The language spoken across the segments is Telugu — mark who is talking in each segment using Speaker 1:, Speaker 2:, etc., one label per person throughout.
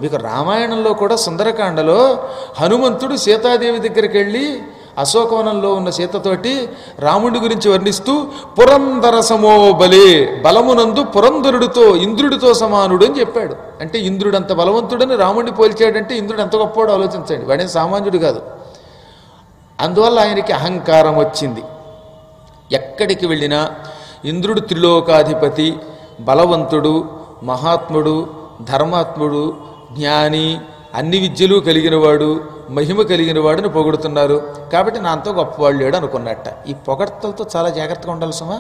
Speaker 1: మీకు రామాయణంలో కూడా సుందరకాండలో హనుమంతుడు సీతాదేవి దగ్గరికి వెళ్ళి అశోకవనంలో ఉన్న సీతతోటి రాముడి గురించి వర్ణిస్తూ పురంధర సమో బలే బలమునందు పురంధరుడితో ఇంద్రుడితో సమానుడు అని చెప్పాడు అంటే ఇంద్రుడు అంత బలవంతుడని రాముడిని పోల్చాడంటే ఇంద్రుడు ఎంత గొప్పవాడు ఆలోచించండి వాడే సామాన్యుడు కాదు అందువల్ల ఆయనకి అహంకారం వచ్చింది ఎక్కడికి వెళ్ళినా ఇంద్రుడు త్రిలోకాధిపతి బలవంతుడు మహాత్ముడు ధర్మాత్ముడు జ్ఞాని అన్ని విద్యలు కలిగినవాడు మహిమ కలిగినవాడని పొగుడుతున్నారు కాబట్టి నా అంత గొప్పవాడు లేడు అనుకున్నట్ట ఈ పొగడ్తలతో చాలా జాగ్రత్తగా ఉండాలి సుమా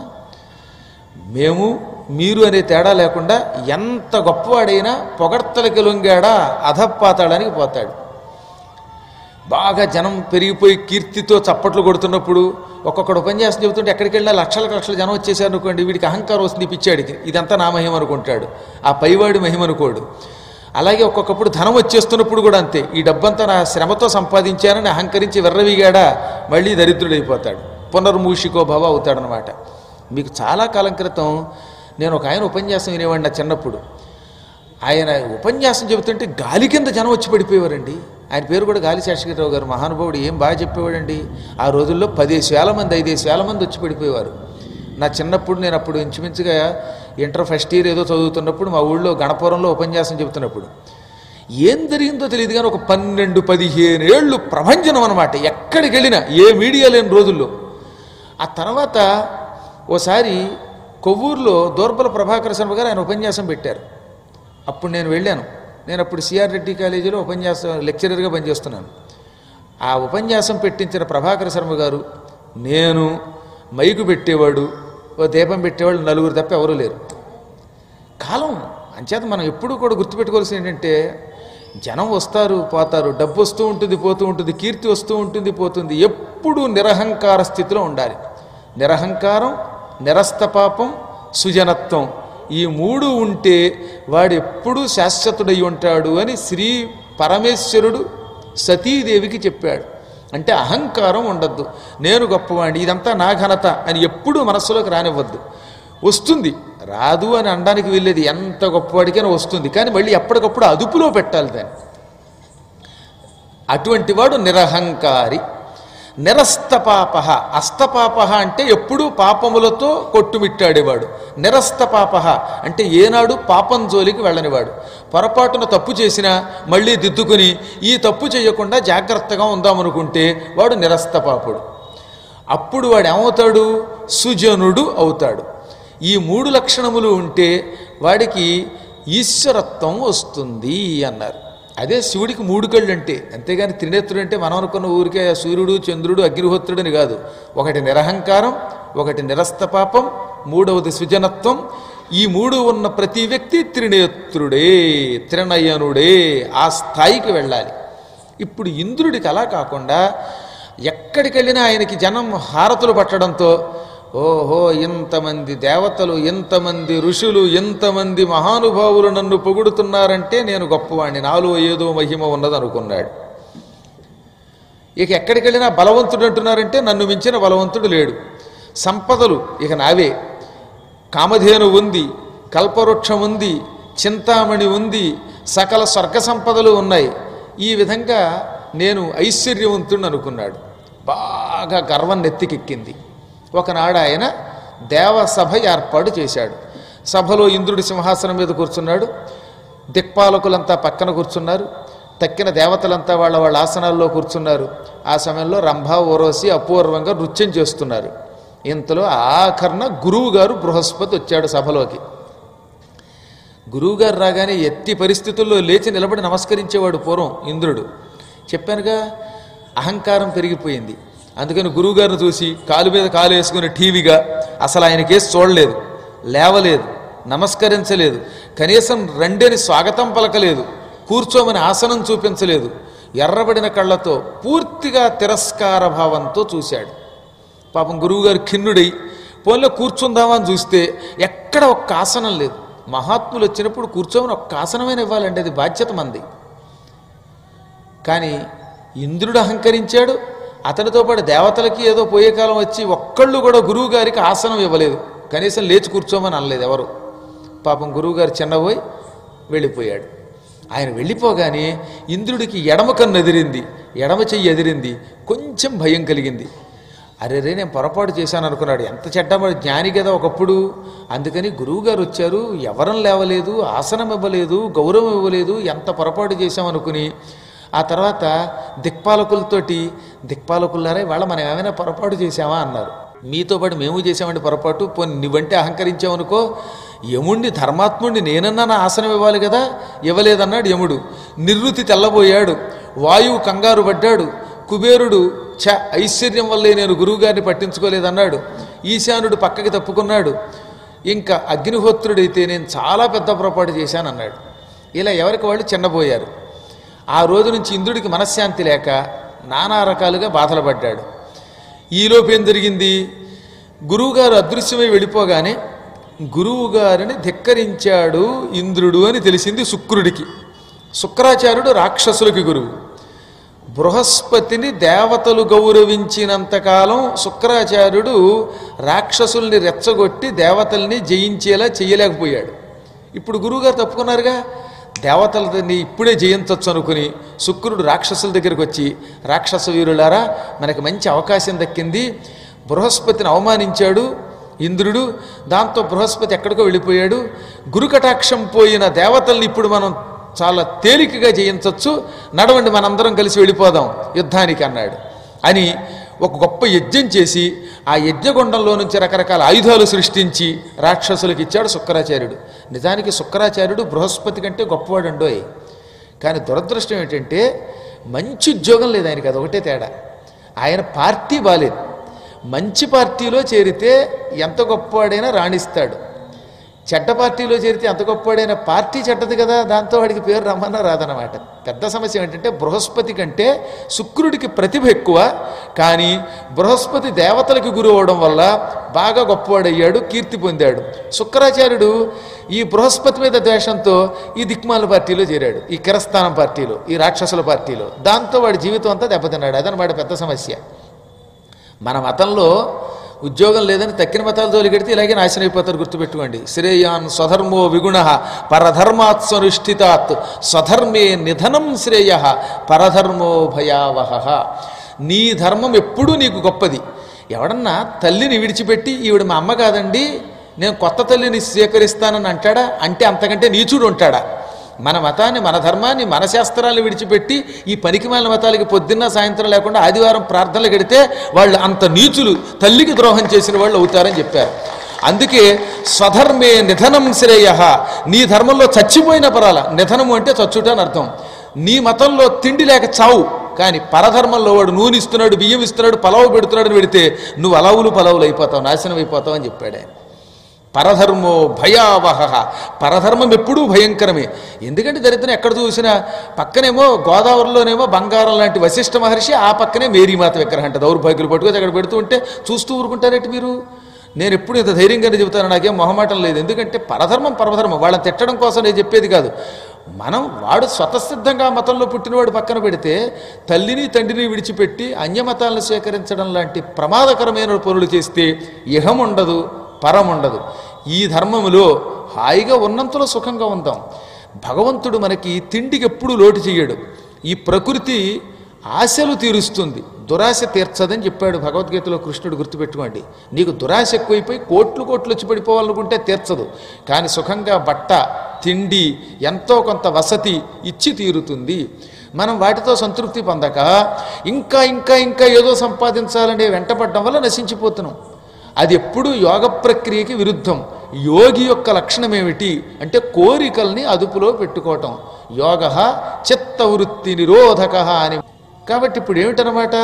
Speaker 1: మేము మీరు అనే తేడా లేకుండా ఎంత గొప్పవాడైనా పొగడ్తలకి లొంగాడా అధపాతాడానికి పోతాడు బాగా జనం పెరిగిపోయి కీర్తితో చప్పట్లు కొడుతున్నప్పుడు ఒక్కొక్కడు ఉపన్యాసం చెబుతుంటే ఎక్కడికి వెళ్ళినా లక్షల లక్షల జనం వచ్చేసారు అనుకోండి వీడికి అహంకారం వస్తుంది ఈ పిచ్చాడికి ఇదంతా నా మహిమ అనుకుంటాడు ఆ పైవాడి మహిమ అనుకోడు అలాగే ఒక్కొక్కప్పుడు ధనం వచ్చేస్తున్నప్పుడు కూడా అంతే ఈ డబ్బంతా నా శ్రమతో సంపాదించానని అహంకరించి వెర్రవీగాడా మళ్ళీ దరిద్రుడైపోతాడు పునర్మూషికో భవ అవుతాడనమాట మీకు చాలా కాలం క్రితం నేను ఒక ఆయన ఉపన్యాసం వినేవాడిని నా చిన్నప్పుడు ఆయన ఉపన్యాసం చెబుతుంటే గాలి కింద జనం వచ్చి పడిపోయేవారండి ఆయన పేరు కూడా గాలి శేషగిరిరావు గారు మహానుభావుడు ఏం బాగా చెప్పేవాడండి ఆ రోజుల్లో పదిహేను వేల మంది ఐదేసి వేల మంది వచ్చి పడిపోయేవారు నా చిన్నప్పుడు నేను అప్పుడు ఇంచుమించుగా ఇంటర్ ఫస్ట్ ఇయర్ ఏదో చదువుతున్నప్పుడు మా ఊళ్ళో గణపురంలో ఉపన్యాసం చెబుతున్నప్పుడు ఏం జరిగిందో తెలియదు కానీ ఒక పన్నెండు పదిహేను ఏళ్ళు ప్రభంజనం అనమాట ఎక్కడికి వెళ్ళినా ఏ మీడియా లేని రోజుల్లో ఆ తర్వాత ఓసారి కొవ్వూరులో దోర్బల ప్రభాకర శర్మ గారు ఆయన ఉపన్యాసం పెట్టారు అప్పుడు నేను వెళ్ళాను నేను అప్పుడు సిఆర్ రెడ్డి కాలేజీలో ఉపన్యాసం లెక్చరర్గా పనిచేస్తున్నాను ఆ ఉపన్యాసం పెట్టించిన ప్రభాకర శర్మ గారు నేను మైకు పెట్టేవాడు ఓ దీపం పెట్టేవాళ్ళు నలుగురు తప్ప ఎవరూ లేరు కాలం అంచేత మనం ఎప్పుడూ కూడా గుర్తుపెట్టుకోవాల్సింది ఏంటంటే జనం వస్తారు పోతారు డబ్బు వస్తూ ఉంటుంది పోతూ ఉంటుంది కీర్తి వస్తూ ఉంటుంది పోతుంది ఎప్పుడూ నిరహంకార స్థితిలో ఉండాలి నిరహంకారం నిరస్తపాపం సుజనత్వం ఈ మూడు ఉంటే వాడు ఎప్పుడూ శాశ్వతుడై ఉంటాడు అని శ్రీ పరమేశ్వరుడు సతీదేవికి చెప్పాడు అంటే అహంకారం ఉండద్దు నేను గొప్పవాడిని ఇదంతా నా ఘనత అని ఎప్పుడూ మనస్సులోకి రానివ్వద్దు వస్తుంది రాదు అని అనడానికి వెళ్ళేది ఎంత గొప్పవాడికైనా వస్తుంది కానీ మళ్ళీ ఎప్పటికప్పుడు అదుపులో పెట్టాలి దాన్ని అటువంటి వాడు నిరహంకారి నిరస్తపాప అస్తపాప అంటే ఎప్పుడూ పాపములతో కొట్టుమిట్టాడేవాడు నిరస్తపాప అంటే ఏనాడు పాపం జోలికి వెళ్ళనివాడు పొరపాటున తప్పు చేసినా మళ్ళీ దిద్దుకుని ఈ తప్పు చేయకుండా జాగ్రత్తగా ఉందామనుకుంటే వాడు నిరస్తపాపుడు అప్పుడు వాడు ఏమవుతాడు సుజనుడు అవుతాడు ఈ మూడు లక్షణములు ఉంటే వాడికి ఈశ్వరత్వం వస్తుంది అన్నారు అదే శివుడికి మూడు కళ్ళు అంటే అంతేగాని త్రినేత్రుడు అంటే మనం అనుకున్న ఊరికే సూర్యుడు చంద్రుడు అగ్నిహోత్రుడని కాదు ఒకటి నిరహంకారం ఒకటి నిరస్తపాపం మూడవది సృజనత్వం ఈ మూడు ఉన్న ప్రతి వ్యక్తి త్రినేత్రుడే త్రినయనుడే ఆ స్థాయికి వెళ్ళాలి ఇప్పుడు ఇంద్రుడికి అలా కాకుండా ఎక్కడికి వెళ్ళినా ఆయనకి జనం హారతులు పట్టడంతో ఓహో ఇంతమంది దేవతలు ఇంతమంది ఋషులు ఇంతమంది మహానుభావులు నన్ను పొగుడుతున్నారంటే నేను గొప్పవాణ్ణి నాలో ఏదో మహిమ ఉన్నది అనుకున్నాడు ఇక ఎక్కడికి వెళ్ళినా బలవంతుడు అంటున్నారంటే నన్ను మించిన బలవంతుడు లేడు సంపదలు ఇక నావే కామధేను ఉంది కల్పవృక్షం ఉంది చింతామణి ఉంది సకల స్వర్గ సంపదలు ఉన్నాయి ఈ విధంగా నేను ఐశ్వర్యవంతుడిని అనుకున్నాడు బాగా గర్వం నెత్తికెక్కింది ఒకనాడు ఆయన దేవసభ ఏర్పాటు చేశాడు సభలో ఇంద్రుడి సింహాసనం మీద కూర్చున్నాడు దిక్పాలకులంతా పక్కన కూర్చున్నారు తక్కిన దేవతలంతా వాళ్ళ వాళ్ళ ఆసనాల్లో కూర్చున్నారు ఆ సమయంలో రంభ ఓరోసి అపూర్వంగా నృత్యం చేస్తున్నారు ఇంతలో ఆఖరణ గురువు గారు బృహస్పతి వచ్చాడు సభలోకి గురువుగారు రాగానే ఎత్తి పరిస్థితుల్లో లేచి నిలబడి నమస్కరించేవాడు పూర్వం ఇంద్రుడు చెప్పానుగా అహంకారం పెరిగిపోయింది అందుకని గురువుగారిని చూసి కాలు మీద కాలు వేసుకుని టీవీగా అసలు ఆయన కేసు చూడలేదు లేవలేదు నమస్కరించలేదు కనీసం రెండేని స్వాగతం పలకలేదు కూర్చోమని ఆసనం చూపించలేదు ఎర్రబడిన కళ్ళతో పూర్తిగా తిరస్కార భావంతో చూశాడు పాపం గురువుగారు ఖిన్నుడై పోన్లో కూర్చుందామా అని చూస్తే ఎక్కడ ఒక్క ఆసనం లేదు మహాత్ములు వచ్చినప్పుడు కూర్చోమని ఒక్క ఆసనమైన ఇవ్వాలండి అది బాధ్యత మంది కానీ ఇంద్రుడు అహంకరించాడు అతనితో పాటు దేవతలకి ఏదో పోయే కాలం వచ్చి ఒక్కళ్ళు కూడా గురువు గారికి ఆసనం ఇవ్వలేదు కనీసం లేచి కూర్చోమని అనలేదు ఎవరు పాపం గురువుగారు చిన్నపోయి వెళ్ళిపోయాడు ఆయన వెళ్ళిపోగానే ఇంద్రుడికి ఎడమ కన్ను ఎదిరింది ఎడమ చెయ్యి ఎదిరింది కొంచెం భయం కలిగింది అరే రే నేను పొరపాటు చేశాను అనుకున్నాడు ఎంత చెడ్డవాడు జ్ఞాని కదా ఒకప్పుడు అందుకని గురువుగారు వచ్చారు ఎవరం లేవలేదు ఆసనం ఇవ్వలేదు గౌరవం ఇవ్వలేదు ఎంత పొరపాటు చేశామనుకుని ఆ తర్వాత దిక్పాలకులతోటి దిక్పాలకులారా వాళ్ళ మనం ఏమైనా పొరపాటు చేశామా అన్నారు మీతో పాటు మేము చేసామంటే పొరపాటు పోనీ నువ్వంటే అహంకరించావనుకో యముణ్ణి ధర్మాత్ముడిని నేనన్నా నా ఆసనం ఇవ్వాలి కదా ఇవ్వలేదన్నాడు యముడు నిర్వృతి తెల్లబోయాడు వాయువు కంగారు పడ్డాడు కుబేరుడు ఛ ఐశ్వర్యం వల్లే నేను గురువుగారిని పట్టించుకోలేదన్నాడు ఈశానుడు పక్కకి తప్పుకున్నాడు ఇంకా అగ్నిహోత్రుడైతే నేను చాలా పెద్ద పొరపాటు చేశానన్నాడు ఇలా ఎవరికి వాళ్ళు చిన్నబోయారు ఆ రోజు నుంచి ఇంద్రుడికి మనశ్శాంతి లేక నానా రకాలుగా బాధలు పడ్డాడు ఈలోపు ఏం జరిగింది గురువుగారు అదృశ్యమై వెళ్ళిపోగానే గురువుగారిని ధిక్కరించాడు ఇంద్రుడు అని తెలిసింది శుక్రుడికి శుక్రాచార్యుడు రాక్షసులకి గురువు బృహస్పతిని దేవతలు గౌరవించినంతకాలం శుక్రాచార్యుడు రాక్షసుల్ని రెచ్చగొట్టి దేవతల్ని జయించేలా చేయలేకపోయాడు ఇప్పుడు గురువుగారు తప్పుకున్నారుగా దేవతలని ఇప్పుడే జయించవచ్చు అనుకుని శుక్రుడు రాక్షసుల దగ్గరికి వచ్చి రాక్షస వీరులారా మనకి మంచి అవకాశం దక్కింది బృహస్పతిని అవమానించాడు ఇంద్రుడు దాంతో బృహస్పతి ఎక్కడికో వెళ్ళిపోయాడు గురుకటాక్షం పోయిన దేవతల్ని ఇప్పుడు మనం చాలా తేలికగా జయించవచ్చు నడవండి మనందరం కలిసి వెళ్ళిపోదాం యుద్ధానికి అన్నాడు అని ఒక గొప్ప యజ్ఞం చేసి ఆ యజ్ఞగుండంలో నుంచి రకరకాల ఆయుధాలు సృష్టించి రాక్షసులకు ఇచ్చాడు శుక్రాచార్యుడు నిజానికి శుక్రాచార్యుడు బృహస్పతి కంటే గొప్పవాడండోయ్ కానీ దురదృష్టం ఏంటంటే మంచి ఉద్యోగం లేదు ఆయనకి అదొకటే తేడా ఆయన పార్టీ బాలేదు మంచి పార్టీలో చేరితే ఎంత గొప్పవాడైనా రాణిస్తాడు చెడ్డ పార్టీలో చేరితే ఎంత గొప్పవాడైన పార్టీ చెడ్డది కదా దాంతో వాడికి పేరు రమ్మన్నా రాదనమాట పెద్ద సమస్య ఏంటంటే బృహస్పతి కంటే శుక్రుడికి ప్రతిభ ఎక్కువ కానీ బృహస్పతి దేవతలకి గురువు అవడం వల్ల బాగా గొప్పవాడయ్యాడు కీర్తి పొందాడు శుక్రాచార్యుడు ఈ బృహస్పతి మీద ద్వేషంతో ఈ దిక్మాల పార్టీలో చేరాడు ఈ కిరస్థానం పార్టీలో ఈ రాక్షసుల పార్టీలో దాంతో వాడి జీవితం అంతా దెబ్బతిన్నాడు అదనమాట పెద్ద సమస్య మన మతంలో ఉద్యోగం లేదని తక్కిన మతాలు తోలికెడితే ఇలాగే నాశనం అయిపోతారు గుర్తుపెట్టుకోండి శ్రేయాన్ స్వధర్మో విగుణ పరధర్మాత్ స్వనుష్ఠితాత్ స్వధర్మే నిధనం శ్రేయ పరధర్మో భయావహ నీ ధర్మం ఎప్పుడూ నీకు గొప్పది ఎవడన్నా తల్లిని విడిచిపెట్టి ఈవిడ మా అమ్మ కాదండి నేను కొత్త తల్లిని స్వీకరిస్తానని అంటాడా అంటే అంతకంటే నీచుడు ఉంటాడా మన మతాన్ని మన ధర్మాన్ని మన శాస్త్రాలను విడిచిపెట్టి ఈ పనికిమాలిన మతాలకి పొద్దున్న సాయంత్రం లేకుండా ఆదివారం ప్రార్థనలు గడితే వాళ్ళు అంత నీచులు తల్లికి ద్రోహం చేసిన వాళ్ళు అవుతారని చెప్పారు అందుకే స్వధర్మే నిధనం శ్రేయ నీ ధర్మంలో చచ్చిపోయిన పరాల నిధనము అంటే చచ్చుట అని అర్థం నీ మతంలో తిండి లేక చావు కానీ పరధర్మంలో వాడు నూనె ఇస్తున్నాడు బియ్యం ఇస్తున్నాడు పలావు పెడుతున్నాడు అని పెడితే నువ్వు అలవులు పలవులు అయిపోతావు నాశనం అయిపోతావు అని చెప్పాడు ఆయన పరధర్మో భయావహ పరధర్మం ఎప్పుడూ భయంకరమే ఎందుకంటే దరిద్రం ఎక్కడ చూసినా పక్కనేమో గోదావరిలోనేమో బంగారం లాంటి వశిష్ఠ మహర్షి ఆ పక్కనే మేరీమాత విగ్రహం అంట దౌర్భాగ్యులు పట్టుకొని అక్కడ పెడుతూ ఉంటే చూస్తూ ఊరుకుంటారేంటి మీరు నేను ఎప్పుడు ఇంత ధైర్యంగానే చెబుతాను నాకేం మొహమాటం లేదు ఎందుకంటే పరధర్మం పరధర్మం వాళ్ళని తిట్టడం కోసం నేను చెప్పేది కాదు మనం వాడు స్వతసిద్ధంగా మతంలో పుట్టినవాడు పక్కన పెడితే తల్లిని తండ్రిని విడిచిపెట్టి అన్యమతాలను స్వీకరించడం లాంటి ప్రమాదకరమైన పనులు చేస్తే ఇహం ఉండదు పరం ఉండదు ఈ ధర్మములో హాయిగా ఉన్నంతలో సుఖంగా ఉందాం భగవంతుడు మనకి తిండికి ఎప్పుడు లోటు చెయ్యడు ఈ ప్రకృతి ఆశలు తీరుస్తుంది దురాశ తీర్చదని చెప్పాడు భగవద్గీతలో కృష్ణుడు గుర్తుపెట్టుకోండి నీకు దురాశ ఎక్కువైపోయి కోట్లు కోట్లు వచ్చి పడిపోవాలనుకుంటే తీర్చదు కానీ సుఖంగా బట్ట తిండి ఎంతో కొంత వసతి ఇచ్చి తీరుతుంది మనం వాటితో సంతృప్తి పొందక ఇంకా ఇంకా ఇంకా ఏదో సంపాదించాలనే వెంటపడడం వల్ల నశించిపోతున్నాం అది ఎప్పుడూ యోగ ప్రక్రియకి విరుద్ధం యోగి యొక్క లక్షణం ఏమిటి అంటే కోరికల్ని అదుపులో పెట్టుకోవటం యోగ చిత్తవృత్తి నిరోధక అని కాబట్టి ఇప్పుడు ఏమిటనమాట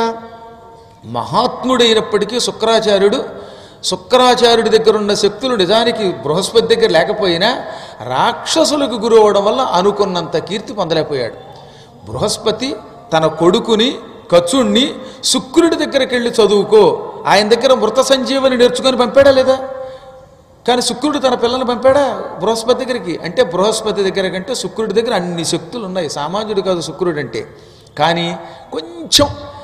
Speaker 1: మహాత్ముడైనప్పటికీ శుక్రాచార్యుడు శుక్రాచార్యుడి దగ్గర ఉన్న శక్తులు నిజానికి బృహస్పతి దగ్గర లేకపోయినా రాక్షసులకు గురి అవడం వల్ల అనుకున్నంత కీర్తి పొందలేకపోయాడు బృహస్పతి తన కొడుకుని కచుణ్ణి శుక్రుడి దగ్గరికి వెళ్ళి చదువుకో ఆయన దగ్గర మృత సంజీవని నేర్చుకొని పంపాడా లేదా కానీ శుక్రుడు తన పిల్లల్ని పంపాడా బృహస్పతి దగ్గరికి అంటే బృహస్పతి దగ్గర కంటే శుక్రుడి దగ్గర అన్ని శక్తులు ఉన్నాయి సామాన్యుడు కాదు శుక్రుడు అంటే కానీ కొంచెం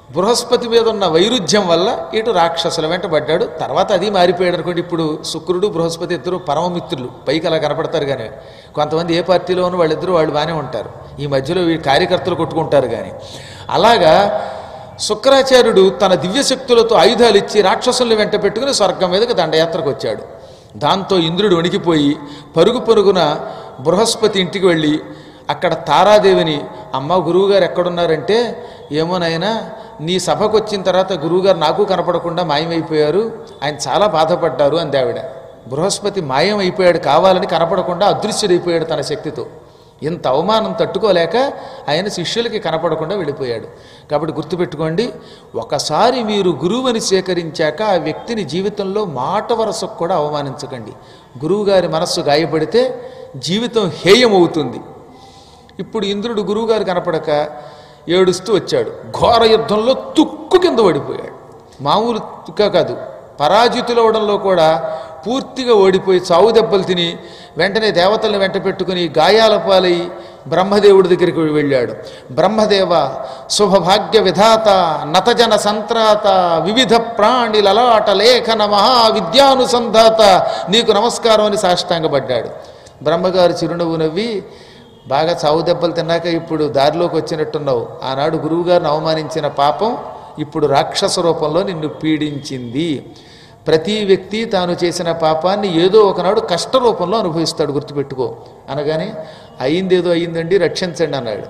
Speaker 1: బృహస్పతి మీద ఉన్న వైరుధ్యం వల్ల ఇటు రాక్షసుల వెంట పడ్డాడు తర్వాత అది మారిపోయాడు అనుకోండి ఇప్పుడు శుక్రుడు బృహస్పతి ఇద్దరు పరమమిత్రులు పైకి అలా కనపడతారు కానీ కొంతమంది ఏ పార్టీలో ఉన్న వాళ్ళిద్దరూ వాళ్ళు బాగానే ఉంటారు ఈ మధ్యలో ఈ కార్యకర్తలు కొట్టుకుంటారు కానీ అలాగా శుక్రాచార్యుడు తన దివ్యశక్తులతో ఆయుధాలు ఇచ్చి రాక్షసుల్ని వెంట పెట్టుకుని స్వర్గం మీదకి దండయాత్రకు వచ్చాడు దాంతో ఇంద్రుడు వణికిపోయి పరుగు పరుగున బృహస్పతి ఇంటికి వెళ్ళి అక్కడ తారాదేవిని అమ్మ గురువుగారు ఎక్కడున్నారంటే ఏమోనైనా నీ సభకు వచ్చిన తర్వాత గురువుగారు నాకు కనపడకుండా మాయమైపోయారు ఆయన చాలా బాధపడ్డారు అంది ఆవిడ బృహస్పతి మాయం అయిపోయాడు కావాలని కనపడకుండా అదృశ్యుడైపోయాడు తన శక్తితో ఇంత అవమానం తట్టుకోలేక ఆయన శిష్యులకి కనపడకుండా వెళ్ళిపోయాడు కాబట్టి గుర్తుపెట్టుకోండి ఒకసారి మీరు గురువుని స్వీకరించాక ఆ వ్యక్తిని జీవితంలో మాట వరసకు కూడా అవమానించకండి గురువుగారి మనస్సు గాయపడితే జీవితం హేయమవుతుంది ఇప్పుడు ఇంద్రుడు గురువుగారు కనపడక ఏడుస్తూ వచ్చాడు ఘోర యుద్ధంలో తుక్కు కింద పడిపోయాడు మామూలు తుక్క కాదు పరాజితులవడంలో కూడా పూర్తిగా ఓడిపోయి చావు దెబ్బలు తిని వెంటనే దేవతల్ని వెంట పెట్టుకుని గాయాల పాలై బ్రహ్మదేవుడి దగ్గరికి వెళ్ళాడు బ్రహ్మదేవ శుభభాగ్య విధాత నతజన సంత్రాత వివిధ ప్రాణి లలాట లేఖన మహావిద్యానుసంధాత నీకు నమస్కారం అని సాష్టాంగపడ్డాడు బ్రహ్మగారు చిరునవ్వు నవ్వి బాగా చావు దెబ్బలు తిన్నాక ఇప్పుడు దారిలోకి వచ్చినట్టున్నావు ఆనాడు గురువుగారిని అవమానించిన పాపం ఇప్పుడు రాక్షస రూపంలో నిన్ను పీడించింది ప్రతి వ్యక్తి తాను చేసిన పాపాన్ని ఏదో ఒకనాడు కష్ట రూపంలో అనుభవిస్తాడు గుర్తుపెట్టుకో అనగానే అయిందేదో అయిందండి రక్షించండి అన్నాడు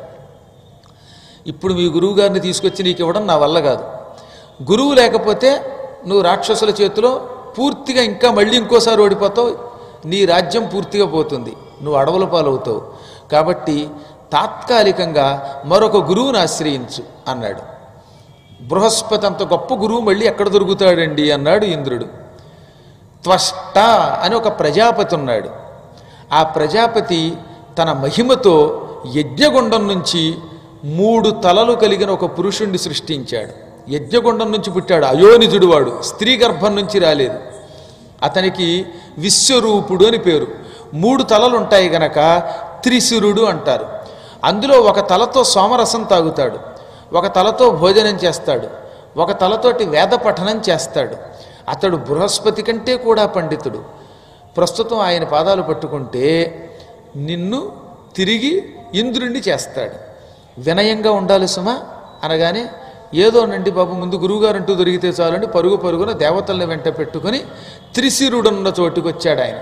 Speaker 1: ఇప్పుడు మీ గురువు గారిని తీసుకొచ్చి నీకు ఇవ్వడం నా వల్ల కాదు గురువు లేకపోతే నువ్వు రాక్షసుల చేతిలో పూర్తిగా ఇంకా మళ్ళీ ఇంకోసారి ఓడిపోతావు నీ రాజ్యం పూర్తిగా పోతుంది నువ్వు అడవుల పాలవుతావు కాబట్టి తాత్కాలికంగా మరొక గురువుని ఆశ్రయించు అన్నాడు బృహస్పతి అంత గొప్ప గురువు మళ్ళీ ఎక్కడ దొరుకుతాడండి అన్నాడు ఇంద్రుడు త్వష్ట అని ఒక ప్రజాపతి ఉన్నాడు ఆ ప్రజాపతి తన మహిమతో యజ్ఞగుండం నుంచి మూడు తలలు కలిగిన ఒక పురుషుణ్ణి సృష్టించాడు యజ్ఞగుండం నుంచి పుట్టాడు అయోనిజుడు వాడు స్త్రీ గర్భం నుంచి రాలేదు అతనికి విశ్వరూపుడు అని పేరు మూడు తలలు ఉంటాయి గనక త్రిశురుడు అంటారు అందులో ఒక తలతో సోమరసం తాగుతాడు ఒక తలతో భోజనం చేస్తాడు ఒక తలతోటి వేద పఠనం చేస్తాడు అతడు బృహస్పతి కంటే కూడా పండితుడు ప్రస్తుతం ఆయన పాదాలు పట్టుకుంటే నిన్ను తిరిగి ఇంద్రుణ్ణి చేస్తాడు వినయంగా ఉండాలి సుమా అనగానే ఏదోనండి బాబు ముందు గురువుగారు అంటూ దొరికితే చాలండి పరుగు పరుగున దేవతల్ని వెంట పెట్టుకుని త్రిశిరుడున్న చోటుకు వచ్చాడు ఆయన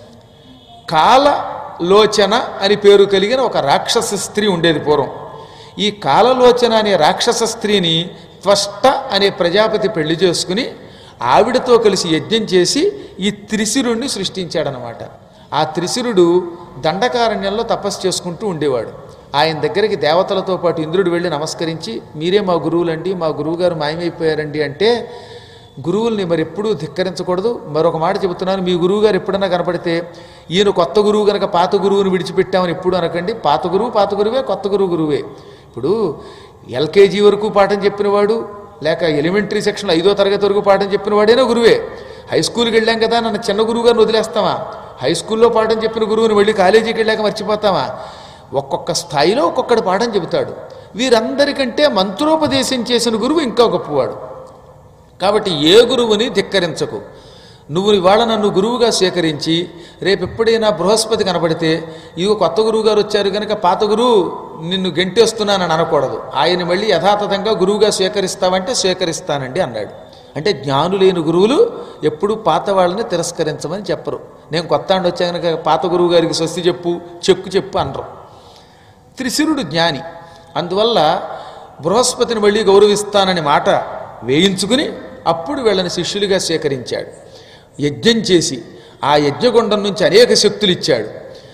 Speaker 1: కాలలోచన అని పేరు కలిగిన ఒక రాక్షస స్త్రీ ఉండేది పూర్వం ఈ కాలలోచన అనే రాక్షస స్త్రీని త్వష్ట అనే ప్రజాపతి పెళ్లి చేసుకుని ఆవిడతో కలిసి యజ్ఞం చేసి ఈ త్రిశిరుణ్ణి సృష్టించాడనమాట ఆ త్రిశిరుడు దండకారణ్యంలో తపస్సు చేసుకుంటూ ఉండేవాడు ఆయన దగ్గరికి దేవతలతో పాటు ఇంద్రుడు వెళ్ళి నమస్కరించి మీరే మా గురువులండి మా గురువుగారు మాయమైపోయారండి అంటే గురువుల్ని మరి ఎప్పుడూ ధిక్కరించకూడదు మరొక మాట చెబుతున్నాను మీ గురువుగారు ఎప్పుడన్నా కనపడితే ఈయన కొత్త గురువు కనుక పాత గురువుని విడిచిపెట్టామని ఎప్పుడు అనకండి పాత గురువు పాత గురువే కొత్త గురువు గురువే ఇప్పుడు ఎల్కేజీ వరకు పాఠం చెప్పినవాడు లేక ఎలిమెంటరీ సెక్షన్ ఐదో తరగతి వరకు పాఠం చెప్పిన వాడైనా గురువే హై స్కూల్కి వెళ్ళాం కదా నన్ను చిన్న గురువు గారిని వదిలేస్తామా హై స్కూల్లో పాఠం చెప్పిన గురువుని వెళ్ళి కాలేజీకి వెళ్ళాక మర్చిపోతామా ఒక్కొక్క స్థాయిలో ఒక్కొక్కటి పాఠం చెబుతాడు వీరందరికంటే మంత్రోపదేశం చేసిన గురువు ఇంకా గొప్పవాడు కాబట్టి ఏ గురువుని ధిక్కరించకు నువ్వు ఇవాళ నన్ను గురువుగా స్వీకరించి రేపు ఎప్పుడైనా బృహస్పతి కనబడితే ఇగో కొత్త గురువు గారు వచ్చారు కనుక పాత గురువు నిన్ను గెంటేస్తున్నానని అనకూడదు ఆయన మళ్ళీ యథాతథంగా గురువుగా స్వీకరిస్తావంటే స్వీకరిస్తానండి అన్నాడు అంటే జ్ఞానులేని గురువులు ఎప్పుడూ పాత వాళ్ళని తిరస్కరించమని చెప్పరు నేను కొత్త అండి వచ్చా కనుక పాత గురువు గారికి స్వస్తి చెప్పు చెక్కు చెప్పు అనరు త్రిశిరుడు జ్ఞాని అందువల్ల బృహస్పతిని మళ్ళీ గౌరవిస్తానని మాట వేయించుకుని అప్పుడు వీళ్ళని శిష్యులుగా స్వీకరించాడు యజ్ఞం చేసి ఆ యజ్ఞగుండం నుంచి అనేక శక్తులు ఇచ్చాడు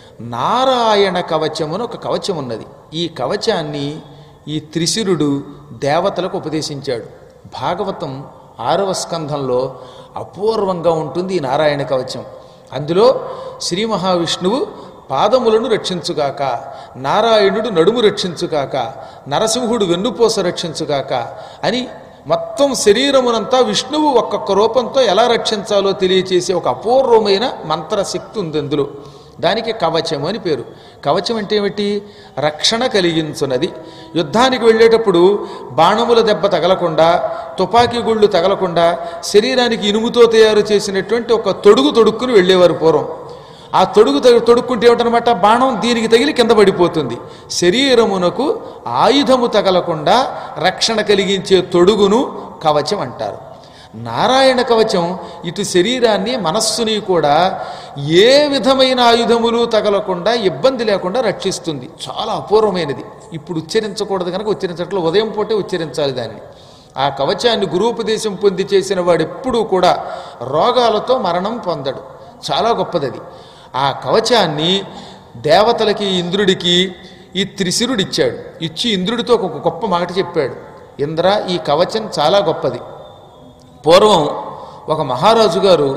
Speaker 1: నారాయణ కవచం అని ఒక కవచం ఉన్నది ఈ కవచాన్ని ఈ త్రిశిరుడు దేవతలకు ఉపదేశించాడు భాగవతం ఆరవ స్కంధంలో అపూర్వంగా ఉంటుంది ఈ నారాయణ కవచం అందులో శ్రీ మహావిష్ణువు పాదములను రక్షించుగాక నారాయణుడు నడుము రక్షించుగాక నరసింహుడు వెన్నుపూస రక్షించుగాక అని మొత్తం శరీరమునంతా విష్ణువు ఒక్కొక్క రూపంతో ఎలా రక్షించాలో తెలియచేసే ఒక అపూర్వమైన మంత్రశక్తి ఉంది అందులో దానికి కవచము అని పేరు కవచం అంటే ఏమిటి రక్షణ కలిగించున్నది యుద్ధానికి వెళ్ళేటప్పుడు బాణముల దెబ్బ తగలకుండా తుపాకీ గుళ్ళు తగలకుండా శరీరానికి ఇనుముతో తయారు చేసినటువంటి ఒక తొడుగు తొడుక్కుని వెళ్ళేవారు పూర్వం ఆ తొడుగు తగు- తొడుక్కుంటే ఏమిటనమాట బాణం దీనికి తగిలి కింద పడిపోతుంది శరీరమునకు ఆయుధము తగలకుండా రక్షణ కలిగించే తొడుగును కవచం అంటారు నారాయణ కవచం ఇటు శరీరాన్ని మనస్సుని కూడా ఏ విధమైన ఆయుధములు తగలకుండా ఇబ్బంది లేకుండా రక్షిస్తుంది చాలా అపూర్వమైనది ఇప్పుడు ఉచ్చరించకూడదు కనుక ఉచ్చరించట్లో ఉదయం పూటే ఉచ్చరించాలి దాన్ని ఆ కవచాన్ని గురూపదేశం పొంది చేసిన వాడు ఎప్పుడూ కూడా రోగాలతో మరణం పొందడు చాలా గొప్పది అది ఆ కవచాన్ని దేవతలకి ఇంద్రుడికి ఈ త్రిశిరుడు ఇచ్చాడు ఇచ్చి ఇంద్రుడితో ఒక గొప్ప మాట చెప్పాడు ఇంద్ర ఈ కవచం చాలా గొప్పది పూర్వం ఒక మహారాజు గారు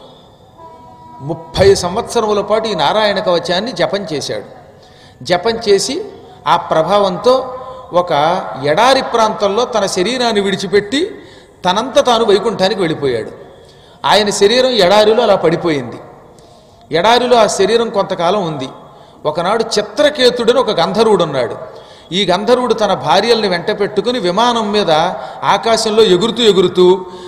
Speaker 1: ముప్పై సంవత్సరముల పాటు ఈ నారాయణ కవచాన్ని జపం చేశాడు జపం చేసి ఆ ప్రభావంతో ఒక ఎడారి ప్రాంతంలో తన శరీరాన్ని విడిచిపెట్టి తనంత తాను వైకుంఠానికి వెళ్ళిపోయాడు ఆయన శరీరం ఎడారిలో అలా పడిపోయింది ఎడారిలో ఆ శరీరం కొంతకాలం ఉంది ఒకనాడు చిత్రకేతుడని ఒక గంధర్వుడు ఉన్నాడు ఈ గంధర్వుడు తన భార్యల్ని వెంట పెట్టుకుని విమానం మీద ఆకాశంలో ఎగురుతూ ఎగురుతూ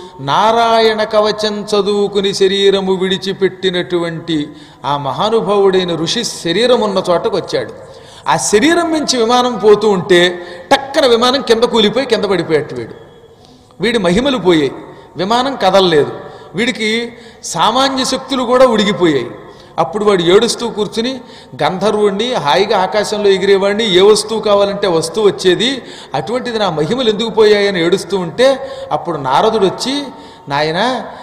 Speaker 1: నారాయణ కవచం చదువుకుని శరీరము విడిచిపెట్టినటువంటి ఆ మహానుభావుడైన ఋషి శరీరం ఉన్న చోటకు వచ్చాడు ఆ శరీరం నుంచి విమానం పోతూ ఉంటే టక్కన విమానం కింద కూలిపోయి కింద పడిపోయేట్టు వీడు వీడి మహిమలు పోయాయి విమానం కదలలేదు వీడికి సామాన్య శక్తులు కూడా ఉడిగిపోయాయి అప్పుడు వాడు ఏడుస్తూ కూర్చుని గంధర్వుణ్ణి హాయిగా ఆకాశంలో ఎగిరేవాడిని ఏ వస్తువు కావాలంటే వస్తువు వచ్చేది అటువంటిది నా మహిమలు ఎందుకు పోయాయని ఏడుస్తూ ఉంటే అప్పుడు నారదుడు వచ్చి నాయన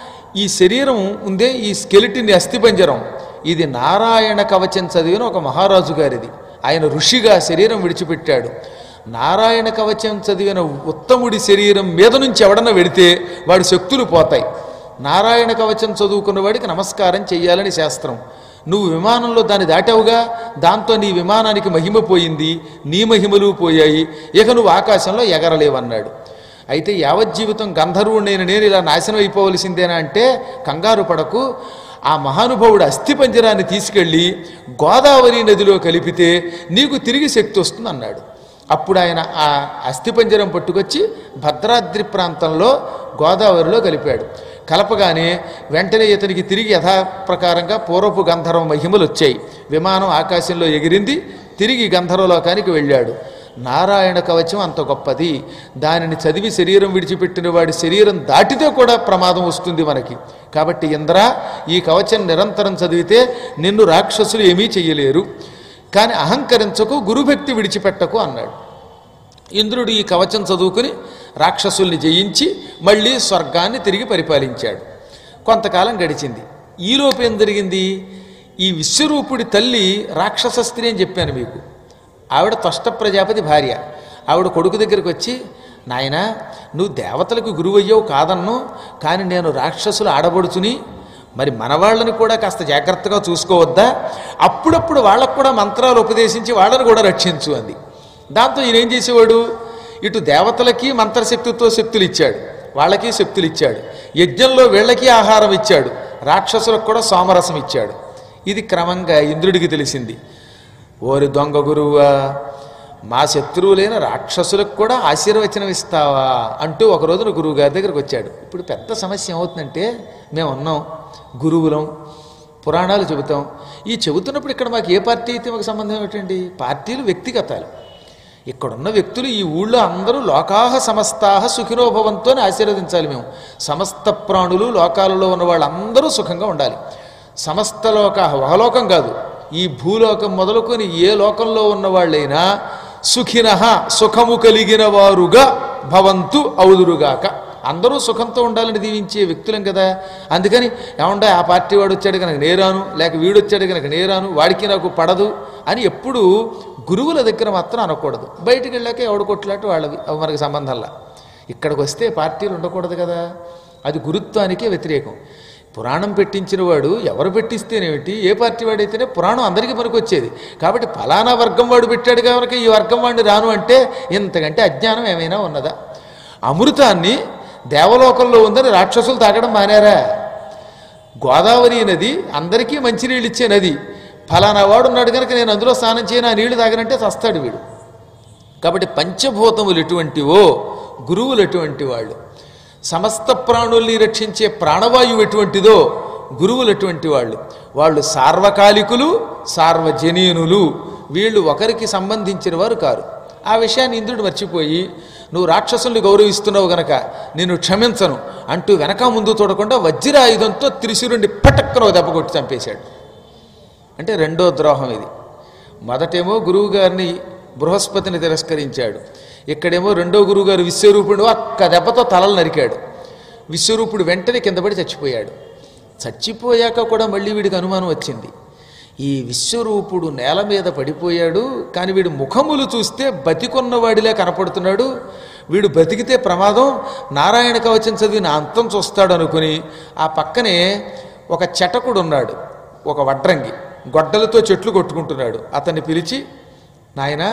Speaker 1: ఈ శరీరం ఉందే ఈ స్కెలిటిన్ అస్థిపంజరం ఇది నారాయణ కవచం చదివిన ఒక మహారాజు గారిది ఆయన ఋషిగా శరీరం విడిచిపెట్టాడు నారాయణ కవచం చదివిన ఉత్తముడి శరీరం మీద నుంచి ఎవడన్నా వెడితే వాడి శక్తులు పోతాయి నారాయణ కవచం చదువుకున్న వాడికి నమస్కారం చెయ్యాలని శాస్త్రం నువ్వు విమానంలో దాన్ని దాటావుగా దాంతో నీ విమానానికి మహిమ పోయింది నీ మహిమలు పోయాయి ఇక నువ్వు ఆకాశంలో ఎగరలేవన్నాడు అయితే యావజ్జీవితం గంధర్వుడైన నేను ఇలా నాశనం అయిపోవలసిందేనా అంటే కంగారు పడకు ఆ మహానుభావుడు అస్థిపంజరాన్ని తీసుకెళ్ళి గోదావరి నదిలో కలిపితే నీకు తిరిగి శక్తి వస్తుంది అన్నాడు అప్పుడు ఆయన ఆ అస్థిపంజరం పట్టుకొచ్చి భద్రాద్రి ప్రాంతంలో గోదావరిలో కలిపాడు కలపగానే వెంటనే ఇతనికి తిరిగి యథాప్రకారంగా పూర్వపు గంధర్వ మహిమలు వచ్చాయి విమానం ఆకాశంలో ఎగిరింది తిరిగి గంధర్వలోకానికి వెళ్ళాడు నారాయణ కవచం అంత గొప్పది దానిని చదివి శరీరం విడిచిపెట్టిన వాడి శరీరం దాటితే కూడా ప్రమాదం వస్తుంది మనకి కాబట్టి ఇంద్ర ఈ కవచం నిరంతరం చదివితే నిన్ను రాక్షసులు ఏమీ చెయ్యలేరు కానీ అహంకరించకు గురుభక్తి విడిచిపెట్టకు అన్నాడు ఇంద్రుడు ఈ కవచం చదువుకుని రాక్షసుల్ని జయించి మళ్ళీ స్వర్గాన్ని తిరిగి పరిపాలించాడు కొంతకాలం గడిచింది ఈలోపు ఏం జరిగింది ఈ విశ్వరూపుడి తల్లి రాక్షస స్త్రీ అని చెప్పాను మీకు ఆవిడ త్వష్ట ప్రజాపతి భార్య ఆవిడ కొడుకు దగ్గరికి వచ్చి నాయన నువ్వు దేవతలకు గురువయ్యావు కాదన్ను కానీ నేను రాక్షసులు ఆడబడుచుని మరి మనవాళ్ళని కూడా కాస్త జాగ్రత్తగా చూసుకోవద్దా అప్పుడప్పుడు వాళ్ళకు కూడా మంత్రాలు ఉపదేశించి వాళ్ళని కూడా రక్షించు అంది దాంతో ఈయన ఏం చేసేవాడు ఇటు దేవతలకి మంత్రశక్తితో శక్తులు ఇచ్చాడు వాళ్ళకి శక్తులు ఇచ్చాడు యజ్ఞంలో వీళ్ళకి ఆహారం ఇచ్చాడు రాక్షసులకు కూడా సోమరసం ఇచ్చాడు ఇది క్రమంగా ఇంద్రుడికి తెలిసింది ఓరి దొంగ గురువా మా శత్రువులైన రాక్షసులకు కూడా ఆశీర్వచనం ఇస్తావా అంటూ ఒక రోజున గురువు గారి దగ్గరికి వచ్చాడు ఇప్పుడు పెద్ద సమస్య ఏమవుతుందంటే మేము ఉన్నాం గురువులం పురాణాలు చెబుతాం ఈ చెబుతున్నప్పుడు ఇక్కడ మాకు ఏ పార్టీ అయితే మాకు సంబంధం ఏమిటండి పార్టీలు వ్యక్తిగతాలు ఇక్కడున్న వ్యక్తులు ఈ ఊళ్ళో అందరూ లోకాహ సమస్తాహ సుఖినోభవంతో ఆశీర్వదించాలి మేము సమస్త ప్రాణులు లోకాలలో ఉన్న వాళ్ళందరూ సుఖంగా ఉండాలి సమస్త లోకాహ ఒక లోకం కాదు ఈ భూలోకం మొదలుకొని ఏ లోకంలో ఉన్న వాళ్ళైనా సుఖిన సుఖము కలిగిన వారుగా భవంతు అవుదురుగాక అందరూ సుఖంతో ఉండాలని దీవించే వ్యక్తులం కదా అందుకని ఏమంటే ఆ పార్టీ వాడు వచ్చాడు కనుక నేరాను లేక వీడు వచ్చాడు కనుక నేరాను వాడికి నాకు పడదు అని ఎప్పుడూ గురువుల దగ్గర మాత్రం అనకూడదు బయటికి వెళ్ళాక ఎవడు కొట్లాట వాళ్ళవి అవి మనకి సంబంధంలా ఇక్కడికి వస్తే పార్టీలు ఉండకూడదు కదా అది గురుత్వానికే వ్యతిరేకం పురాణం పెట్టించిన వాడు ఎవరు పెట్టిస్తేనేమిటి ఏ పార్టీ వాడైతేనే పురాణం అందరికీ పనికొచ్చేది కాబట్టి ఫలానా వర్గం వాడు పెట్టాడు కనుక ఈ వర్గం వాడిని రాను అంటే ఇంతకంటే అజ్ఞానం ఏమైనా ఉన్నదా అమృతాన్ని దేవలోకంలో ఉందని రాక్షసులు తాగడం మానేరా గోదావరి నది అందరికీ మంచినీళ్ళు ఇచ్చే నది ఫలానా వాడు ఉన్నాడు కనుక నేను అందులో స్నానం చేయను ఆ నీళ్లు తాగనంటే చస్తాడు వీడు కాబట్టి పంచభూతములు ఎటువంటివో గురువులు ఎటువంటి వాళ్ళు సమస్త ప్రాణుల్ని రక్షించే ప్రాణవాయువు ఎటువంటిదో గురువులు ఎటువంటి వాళ్ళు వాళ్ళు సార్వకాలికులు సార్వజనీనులు వీళ్ళు ఒకరికి సంబంధించిన వారు కారు ఆ విషయాన్ని ఇంద్రుడు మర్చిపోయి నువ్వు రాక్షసుల్ని గౌరవిస్తున్నావు గనక నేను క్షమించను అంటూ వెనక ముందు చూడకుండా వజ్రాయుధంతో త్రిశూరుణ్ణి పటక్కన ఓ దెబ్బ కొట్టి చంపేశాడు అంటే రెండో ద్రోహం ఇది మొదటేమో గురువుగారిని బృహస్పతిని తిరస్కరించాడు ఇక్కడేమో రెండో గురువుగారు విశ్వరూపుడు ఒక్క దెబ్బతో తలలు నరికాడు విశ్వరూపుడు వెంటనే కింద పడి చచ్చిపోయాడు చచ్చిపోయాక కూడా మళ్ళీ వీడికి అనుమానం వచ్చింది ఈ విశ్వరూపుడు నేల మీద పడిపోయాడు కానీ వీడు ముఖములు చూస్తే బతికొన్నవాడిలా కనపడుతున్నాడు వీడు బతికితే ప్రమాదం నారాయణ కవచం చదివి నా అంతం చూస్తాడు అనుకుని ఆ పక్కనే ఒక చటకుడు ఉన్నాడు ఒక వడ్రంగి గొడ్డలతో చెట్లు కొట్టుకుంటున్నాడు అతన్ని పిలిచి నాయనా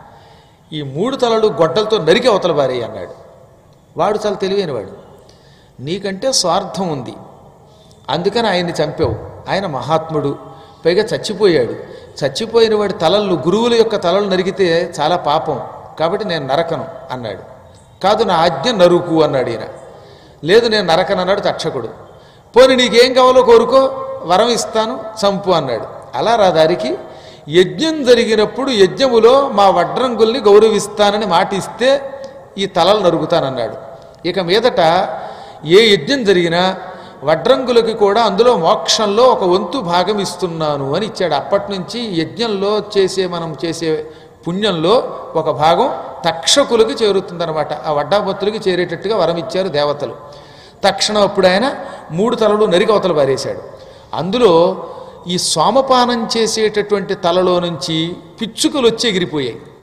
Speaker 1: ఈ మూడు తలలు గొడ్డలతో నరికి అవతల బారేయి అన్నాడు వాడు చాలా తెలివైనవాడు నీకంటే స్వార్థం ఉంది అందుకని ఆయన్ని చంపావు ఆయన మహాత్ముడు పైగా చచ్చిపోయాడు చచ్చిపోయిన వాడి తలలు గురువుల యొక్క తలలు నరిగితే చాలా పాపం కాబట్టి నేను నరకను అన్నాడు కాదు నా ఆజ్ఞ నరుకు అన్నాడు ఈయన లేదు నేను నరకను అన్నాడు తక్షకుడు పోనీ నీకేం కావాలో కోరుకో వరం ఇస్తాను చంపు అన్నాడు అలా రా దారికి యజ్ఞం జరిగినప్పుడు యజ్ఞములో మా వడ్రంగుల్ని గౌరవిస్తానని మాట ఇస్తే ఈ తలలు నరుగుతానన్నాడు ఇక మీదట ఏ యజ్ఞం జరిగినా వడ్రంగులకి కూడా అందులో మోక్షంలో ఒక వంతు భాగం ఇస్తున్నాను అని ఇచ్చాడు అప్పటి నుంచి యజ్ఞంలో చేసే మనం చేసే పుణ్యంలో ఒక భాగం తక్షకులకి చేరుతుందన్నమాట ఆ వడ్డాభత్తులకి చేరేటట్టుగా వరం ఇచ్చారు దేవతలు తక్షణం అప్పుడు ఆయన మూడు తలలు నరికవతలు పారేశాడు అందులో ఈ సోమపానం చేసేటటువంటి తలలో నుంచి పిచ్చుకలు వచ్చి ఎగిరిపోయాయి